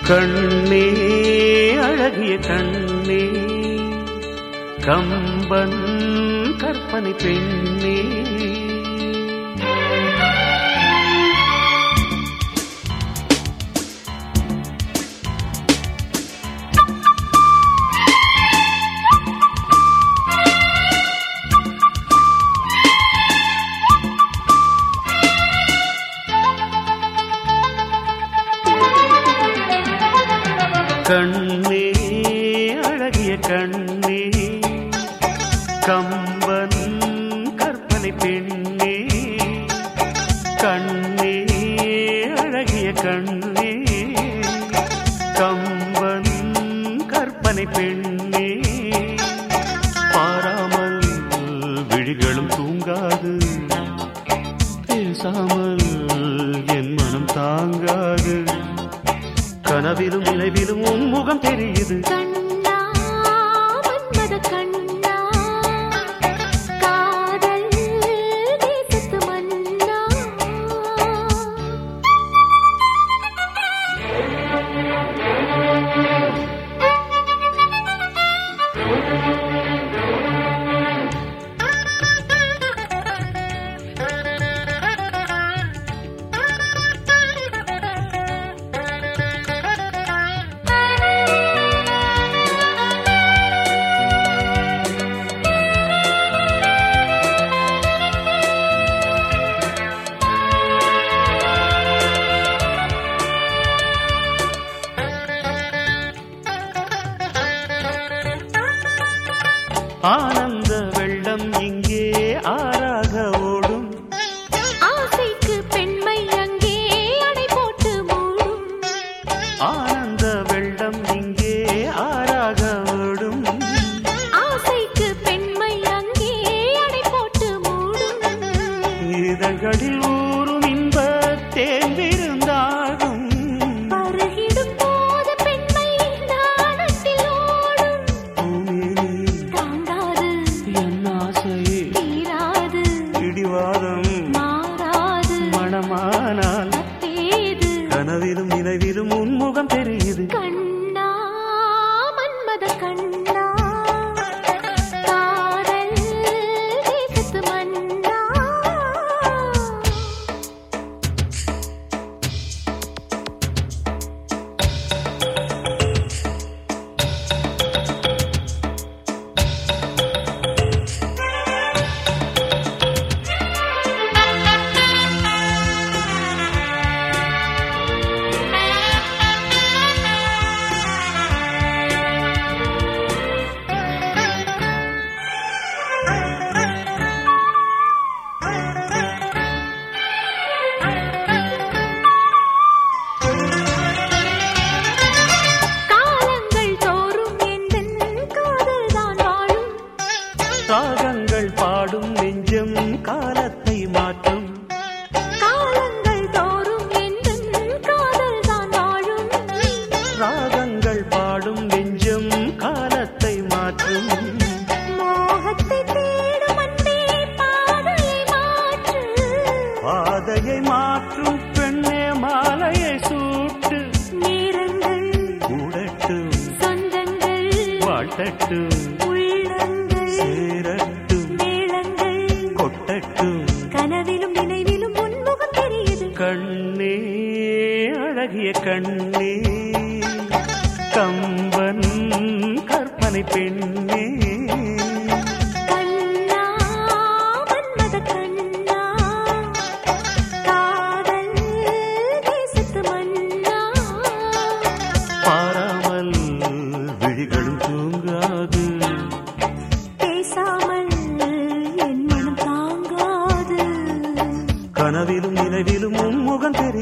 கண்ணே அழகிய கண்ணே கம்பன் கற்பனை பெண்ணே கண்ணே அழகிய கண்ணே கம்பன் கற்பனை பெண்ணே கண்ணே அழகிய கண்ணே கம்பன் கற்பனை பெண்ணே பாராமல் விழிகளும் தூங்காது பேசாமல் என் மனம் தாங்காது கனவிலும் நினைவிலும் உன் முகம் தெரியுது கண்ணா மன்மத கண்ணா காதல் தேசத்து மன்னா ஆனந்த வெள்ளம் இங்கே ஆறாக ஓடும் ஆசைக்கு பெண்மை அங்கே அணை போட்டு மூடும் ஆனந்த வெள்ளம் இங்கே ஆறாக ஓடும் ஆசைக்கு பெண்மை அங்கே அணை போட்டு மூடும் இதழ்களில் ஊறும் இன்ப தேர்ந்திருந்தாகும் பருகிடும் போது பெண்மை நாணத்தில் ஓடும் பூமியிலே தாங்காது என் ஆசையே தீராது இடிவாதம் மாறாது மனமானால் அத்தேது கனவிலும் நினைவிலும் உன்முகம் தெரியுது கண்ணா மன்மத கண்ணா காதல் தேசத்து மன்னா காலங்கள் தோறும் எந்தன் காதல் தான் வாழும் ராகங்கள் பாடும் நெஞ்சம் காலத்தை மாற்றும் காலங்கள் தோறும் எந்தன் காதல் தான் வாழும் ராகங்கள் பாடும் நெஞ்சம் காலத்தை மாற்றும் மோகத்தை தேடும் அன்பே பாதையை மாற்று பாதையை மாற்றும் பெண்ணே மாலையை சூட்டு நேரங்கள் கூடட்டும் சொந்தங்கள் வாழ்த்தட்டும் உள்ளங்கள் சேரட்டும் மேளங்கள் கொட்டட்டும் கனவிலும் நினைவிலும் உன்முகம் தெரியுது கண்ணே அழகிய கண்ணே கம்பன் கற்பனை பெண்ணே கண்ணா மன்மத கண்ணா காதல் தேசத்து மன்னா பாராமல் விழிகளும் தூங்காது பேசாமல் என் மனம் தாங்காது கனவிலும் நினைவிலும் உன் முகம் தெரியும்